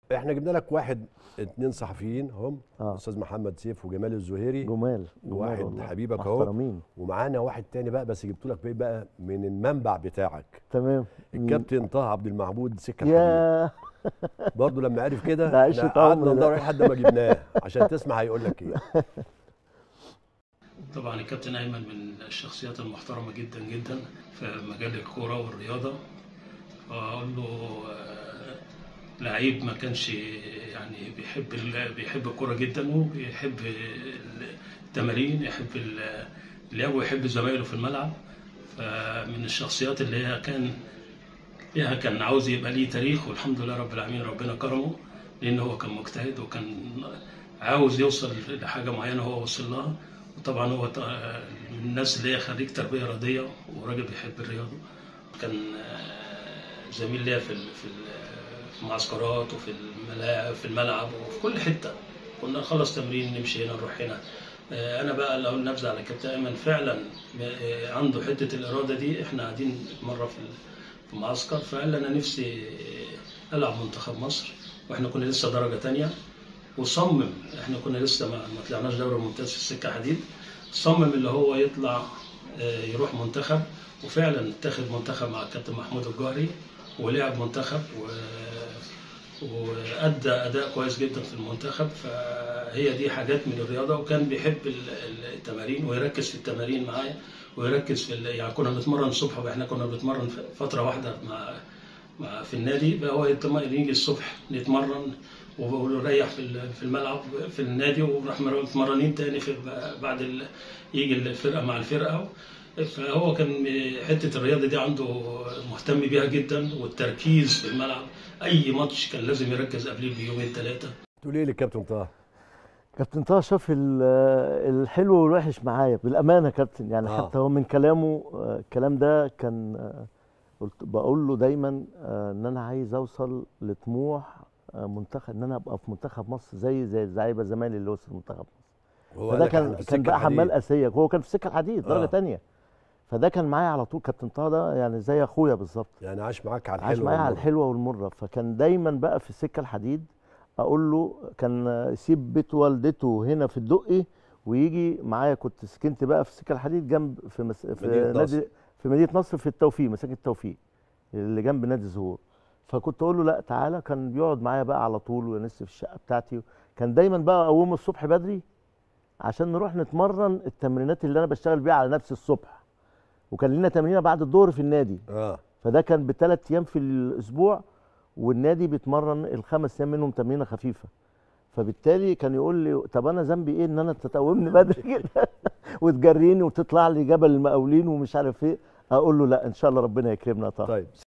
احنا جبنا لك واحد اتنين صحفيين هم اه استاذ محمد سيف وجمال الزهيري جمال جمال واحد والله. حبيبك اهو محترمين ومعانا واحد تاني بقى بس جبت لك بقى من المنبع بتاعك تمام الكابتن طه عبد المعبود سكه الحديد يا برضه لما عرف كده ده عشرة احنا قعدنا عمر ده. ندور عليه لحد ما جبناه عشان تسمع هيقول لك ايه طبعا الكابتن ايمن من الشخصيات المحترمه جدا جدا في مجال الكوره والرياضه اقول له آه، لعيب ما كانش يعني بيحب ال- بيحب الكوره جدا وبيحب التمارين يحب ال- اللعب ويحب زمايله في الملعب فمن الشخصيات اللي هي كان ليها كان عاوز يبقى ليه تاريخ والحمد لله رب العالمين ربنا كرمه لان هو كان مجتهد وكان عاوز يوصل لحاجه معينه هو وصل لها وطبعا هو ط- من الناس اللي هي خريج تربيه رياضيه وراجل بيحب الرياضه كان آه، زميل ليا في ال- في ال- في المعسكرات وفي الملاعب في الملعب وفي كل حته كنا نخلص تمرين نمشي هنا نروح هنا آه، انا بقى اللي اقول نبذه على كابتن ايمن فعلا آه، عنده حته الاراده دي احنا قاعدين مره في ال- في معسكر فقال لي انا نفسي العب منتخب مصر واحنا كنا لسه درجه تانية وصمم احنا كنا لسه ما ما طلعناش دوري ممتاز في السكه حديد صمم اللي هو يطلع آه، يروح منتخب وفعلا اتخذ منتخب مع الكابتن محمود الجوهري ولعب منتخب و وادى اداء كويس جدا في المنتخب فهي دي حاجات من الرياضه وكان بيحب ال- ال- التمارين ويركز في التمارين معايا ويركز في ال- يعني كنا بنتمرن الصبح واحنا كنا بنتمرن فتره واحده مع مع في النادي بقى هو يتم- يجي الصبح نتمرن ونريح في ال- في الملعب في النادي ونروح متمرنين تاني في بعد ال... يجي الفرقه مع الفرقه فهو كان حته الرياضه دي عنده مهتم بيها جدا والتركيز في الملعب اي ماتش كان لازم يركز قبليه بيومين ثلاثه تقول ايه للكابتن طه كابتن طه شاف ال- الحلو والوحش معايا بالامانه كابتن يعني آه. حتى هو من كلامه آه، الكلام ده كان آه، قلت بقول له دايما آه، ان انا عايز اوصل لطموح آه، منتخب ان انا ابقى في منتخب مصر زي زي اللعيبه زمايلي اللي وصل منتخب مصر وهو فده قال لك إحنا كان في كان السكة بقى حمال الحديد. اسيه هو كان في سكه الحديد درجه آه. تانية فده كان معايا على طول كابتن طه ده يعني زي اخويا بالظبط يعني عاش معاك على الحلو عاش معايا على والمر. الحلوه والمره فكان دايما بقى في السكه الحديد اقول له كان يسيب بيت والدته هنا في الدقي ويجي معايا كنت سكنت بقى في السكه الحديد جنب في مس... في مدينة نصر. نادي في مدينه نصر في التوفيق مساكن التوفيق اللي جنب نادي الزهور فكنت اقول له لا تعالى كان بيقعد معايا بقى على طول وينس في الشقه بتاعتي كان دايما بقى اقوم الصبح بدري عشان نروح نتمرن التمرينات اللي انا بشتغل بيها على نفسي الصبح وكان لنا تمرينه بعد الظهر في النادي اه فده كان بثلاث ايام في الاسبوع والنادي بيتمرن الخمس ايام منهم تمرينه خفيفه فبالتالي كان يقول لي طب انا ذنبي ايه ان انا تتقومني بدري كده وتجريني وتطلع لي جبل المقاولين ومش عارف ايه اقول له لا ان شاء الله ربنا يكرمنا طبعا طيب